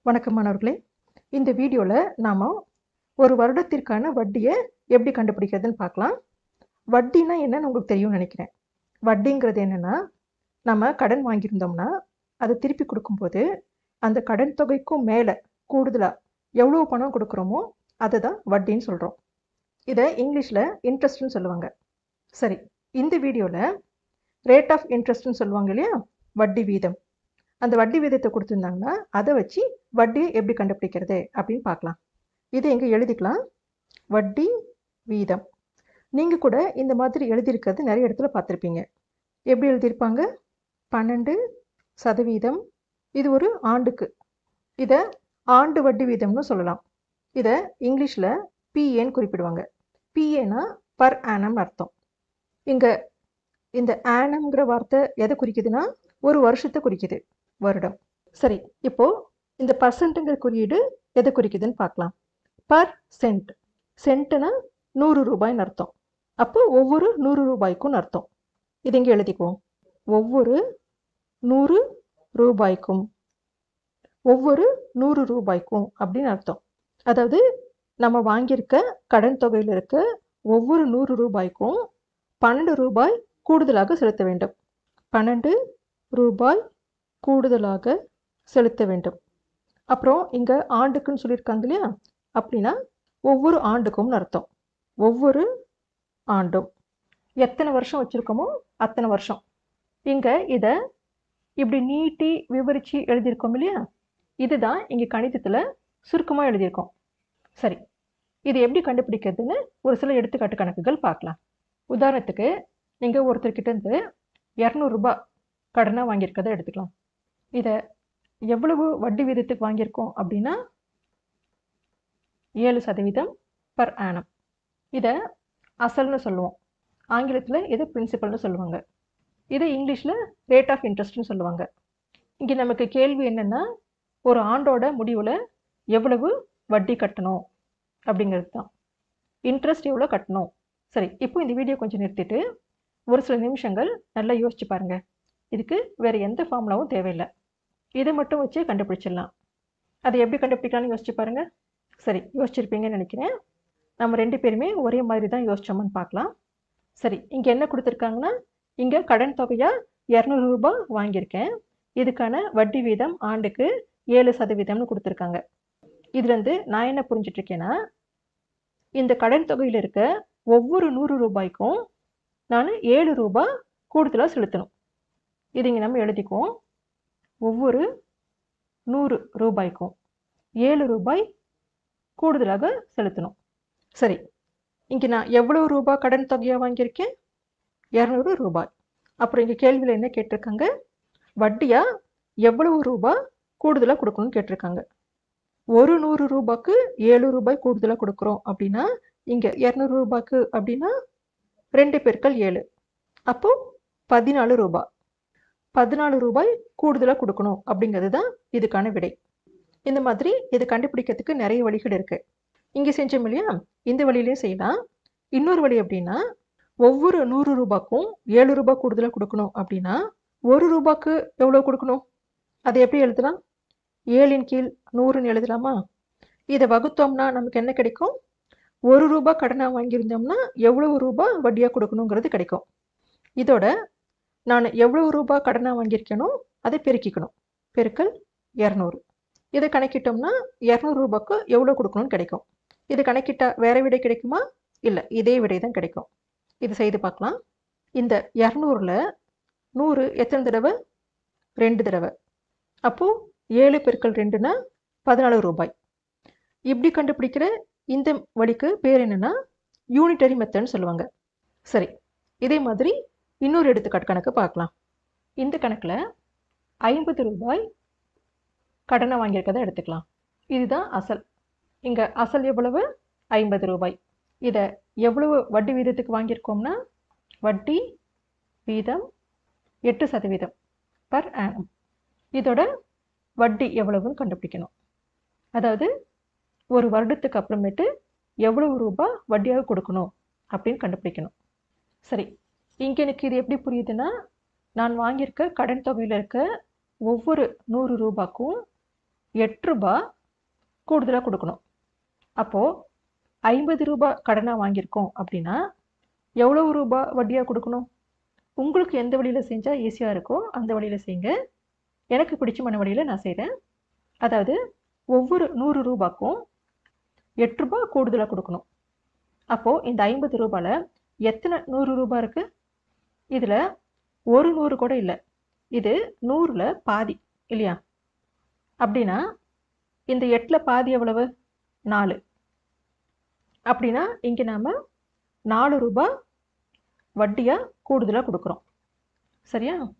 வணக்கம் மாணவர்களே இந்த வீடியோவில் நாம் ஒரு வருடத்திற்கான வட்டியை எப்படி கண்டுபிடிக்கிறதுன்னு பார்க்கலாம் வட்டினா என்னன்னு உங்களுக்கு தெரியும்னு நினைக்கிறேன் வட்டிங்கிறது என்னென்னா நம்ம கடன் வாங்கியிருந்தோம்னா அதை திருப்பி கொடுக்கும்போது அந்த கடன் தொகைக்கும் மேலே கூடுதலாக எவ்வளோ பணம் கொடுக்குறோமோ அதை தான் வட்டின்னு சொல்கிறோம் இதை இங்கிலீஷில் இன்ட்ரெஸ்ட்னு சொல்லுவாங்க சரி இந்த வீடியோவில் ரேட் ஆஃப் இன்ட்ரெஸ்ட்னு சொல்லுவாங்க இல்லையா வட்டி வீதம் அந்த வட்டி வீதத்தை கொடுத்துருந்தாங்கன்னா அதை வச்சு வட்டியை எப்படி கண்டுபிடிக்கிறது அப்படின்னு பார்க்கலாம் இதை எங்கே எழுதிக்கலாம் வட்டி வீதம் நீங்கள் கூட இந்த மாதிரி எழுதியிருக்கிறது நிறைய இடத்துல பார்த்துருப்பீங்க எப்படி எழுதியிருப்பாங்க பன்னெண்டு சதவீதம் இது ஒரு ஆண்டுக்கு இதை ஆண்டு வட்டி வீதம்னு சொல்லலாம் இதை இங்கிலீஷில் பிஏன்னு குறிப்பிடுவாங்க பிஏனா பர் ஆனம்னு அர்த்தம் இங்கே இந்த ஆனம்ங்கிற வார்த்தை எதை குறிக்குதுன்னா ஒரு வருஷத்தை குறிக்குது வருடம் சரி இப்போ இந்த பர்சன்ட்டுங்கிற குறியீடு எதை குறிக்குதுன்னு பார்க்கலாம் பர் சென்ட் சென்ட்டுனா நூறு ரூபாய்னு அர்த்தம் அப்போ ஒவ்வொரு நூறு ரூபாய்க்கும் அர்த்தம் இது இங்கே எழுதிக்குவோம் ஒவ்வொரு நூறு ரூபாய்க்கும் ஒவ்வொரு நூறு ரூபாய்க்கும் அப்படின்னு அர்த்தம் அதாவது நம்ம வாங்கியிருக்க கடன் தொகையில் இருக்க ஒவ்வொரு நூறு ரூபாய்க்கும் பன்னெண்டு ரூபாய் கூடுதலாக செலுத்த வேண்டும் பன்னெண்டு ரூபாய் கூடுதலாக செலுத்த வேண்டும் அப்புறம் இங்கே ஆண்டுக்குன்னு சொல்லியிருக்காங்க இல்லையா அப்படின்னா ஒவ்வொரு ஆண்டுக்கும்னு அர்த்தம் ஒவ்வொரு ஆண்டும் எத்தனை வருஷம் வச்சுருக்கோமோ அத்தனை வருஷம் இங்கே இதை இப்படி நீட்டி விவரித்து எழுதியிருக்கோம் இல்லையா இதுதான் இங்கே கணிதத்தில் சுருக்கமாக எழுதியிருக்கோம் சரி இது எப்படி கண்டுபிடிக்கிறதுன்னு ஒரு சில எடுத்துக்காட்டு கணக்குகள் பார்க்கலாம் உதாரணத்துக்கு நீங்கள் ஒருத்தர்கிட்ட இருந்து இரநூறுபா கடனாக வாங்கியிருக்கதை எடுத்துக்கலாம் இதை எவ்வளவு வட்டி வீதத்துக்கு வாங்கியிருக்கோம் அப்படின்னா ஏழு சதவீதம் பர் ஆனம் இதை அசல்னு சொல்லுவோம் ஆங்கிலத்தில் இது பிரின்சிபல்னு சொல்லுவாங்க இதை இங்கிலீஷில் ரேட் ஆஃப் இன்ட்ரெஸ்ட்னு சொல்லுவாங்க இங்கே நமக்கு கேள்வி என்னென்னா ஒரு ஆண்டோட முடிவில் எவ்வளவு வட்டி கட்டணும் அப்படிங்கிறது தான் இன்ட்ரெஸ்ட் எவ்வளோ கட்டணும் சரி இப்போ இந்த வீடியோ கொஞ்சம் நிறுத்திட்டு ஒரு சில நிமிஷங்கள் நல்லா யோசிச்சு பாருங்கள் இதுக்கு வேறு எந்த ஃபார்முலாவும் தேவையில்லை இதை மட்டும் வச்சு கண்டுபிடிச்சிடலாம் அதை எப்படி கண்டுபிடிக்கலாம்னு யோசிச்சு பாருங்கள் சரி யோசிச்சிருப்பீங்கன்னு நினைக்கிறேன் நம்ம ரெண்டு பேருமே ஒரே மாதிரி தான் யோசிச்சோமான்னு பார்க்கலாம் சரி இங்கே என்ன கொடுத்துருக்காங்கன்னா இங்கே கடன் தொகையாக இரநூறு ரூபாய் வாங்கியிருக்கேன் இதுக்கான வட்டி வீதம் ஆண்டுக்கு ஏழு சதவீதம்னு கொடுத்துருக்காங்க இதுலேருந்து நான் என்ன புரிஞ்சிட்ருக்கேன்னா இந்த கடன் தொகையில் இருக்க ஒவ்வொரு நூறு ரூபாய்க்கும் நான் ஏழு ரூபாய் கூடுதலாக செலுத்தணும் இது இங்கே நம்ம எழுதிக்குவோம் ஒவ்வொரு நூறு ரூபாய்க்கும் ஏழு ரூபாய் கூடுதலாக செலுத்தணும் சரி இங்கே நான் எவ்வளோ ரூபாய் கடன் தொகையாக வாங்கியிருக்கேன் இரநூறு ரூபாய் அப்புறம் இங்கே கேள்வியில் என்ன கேட்டிருக்காங்க வட்டியாக எவ்வளவு ரூபாய் கூடுதலாக கொடுக்கணும்னு கேட்டிருக்காங்க ஒரு நூறு ரூபாய்க்கு ஏழு ரூபாய் கூடுதலாக கொடுக்குறோம் அப்படின்னா இங்கே இரநூறு ரூபாய்க்கு அப்படின்னா ரெண்டு பெருக்கள் ஏழு அப்போ பதினாலு ரூபாய் பதினாலு ரூபாய் கூடுதலாக கொடுக்கணும் அப்படிங்கிறது தான் இதுக்கான விடை இந்த மாதிரி இது கண்டுபிடிக்கிறதுக்கு நிறைய வழிகள் இருக்குது இங்கே செஞ்சோம் இல்லையா இந்த வழியிலையும் செய்யலாம் இன்னொரு வழி அப்படின்னா ஒவ்வொரு நூறு ரூபாய்க்கும் ஏழு ரூபாய் கூடுதலாக கொடுக்கணும் அப்படின்னா ஒரு ரூபாய்க்கு எவ்வளோ கொடுக்கணும் அதை எப்படி எழுதலாம் ஏழின் கீழ் நூறுன்னு எழுதலாமா இதை வகுத்தோம்னா நமக்கு என்ன கிடைக்கும் ஒரு ரூபாய் கடனாக வாங்கியிருந்தோம்னா எவ்வளவு ரூபாய் வட்டியாக கொடுக்கணுங்கிறது கிடைக்கும் இதோட நான் எவ்வளவு ரூபாய் கடனாக வாங்கியிருக்கேனோ அதை பெருக்கிக்கணும் பெருக்கல் இரநூறு இதை கணக்கிட்டோம்னா இரநூறு ரூபாய்க்கு எவ்வளோ கொடுக்கணும்னு கிடைக்கும் இது கணக்கிட்டால் வேற விடை கிடைக்குமா இல்லை இதே விடை தான் கிடைக்கும் இது செய்து பார்க்கலாம் இந்த இரநூறுல நூறு எத்தனை தடவை ரெண்டு தடவை அப்போது ஏழு பெருக்கள் ரெண்டுனா பதினாலு ரூபாய் இப்படி கண்டுபிடிக்கிற இந்த வழிக்கு பேர் என்னென்னா யூனிட்டரி மெத்தட்னு சொல்லுவாங்க சரி இதே மாதிரி இன்னொரு எடுத்துக்காட்டு கணக்கு பார்க்கலாம் இந்த கணக்கில் ஐம்பது ரூபாய் கடனை வாங்கியிருக்கதை எடுத்துக்கலாம் இதுதான் அசல் இங்கே அசல் எவ்வளவு ஐம்பது ரூபாய் இதை எவ்வளவு வட்டி வீதத்துக்கு வாங்கியிருக்கோம்னா வட்டி வீதம் எட்டு சதவீதம் பர் ஆனம் இதோட வட்டி எவ்வளவுன்னு கண்டுபிடிக்கணும் அதாவது ஒரு வருடத்துக்கு அப்புறமேட்டு எவ்வளவு ரூபாய் வட்டியாக கொடுக்கணும் அப்படின்னு கண்டுபிடிக்கணும் சரி இங்கே எனக்கு இது எப்படி புரியுதுன்னா நான் வாங்கியிருக்க கடன் தொகையில் இருக்க ஒவ்வொரு நூறு ரூபாய்க்கும் எட்டு ரூபா கூடுதலாக கொடுக்கணும் அப்போது ஐம்பது ரூபாய் கடனாக வாங்கியிருக்கோம் அப்படின்னா எவ்வளவு ரூபா வட்டியாக கொடுக்கணும் உங்களுக்கு எந்த வழியில் செஞ்சால் ஈஸியாக இருக்கோ அந்த வழியில் செய்யுங்க எனக்கு பிடிச்சமான வழியில் நான் செய்கிறேன் அதாவது ஒவ்வொரு நூறு ரூபாய்க்கும் எட்டு ரூபாய் கூடுதலாக கொடுக்கணும் அப்போது இந்த ஐம்பது ரூபாயில் எத்தனை நூறு ரூபாய் இருக்குது இதில் ஒரு நூறு கூட இல்லை இது நூறில் பாதி இல்லையா அப்படின்னா இந்த எட்டில் பாதி எவ்வளவு நாலு அப்படின்னா இங்கே நாம் நாலு ரூபாய் வட்டியாக கூடுதலாக கொடுக்குறோம் சரியா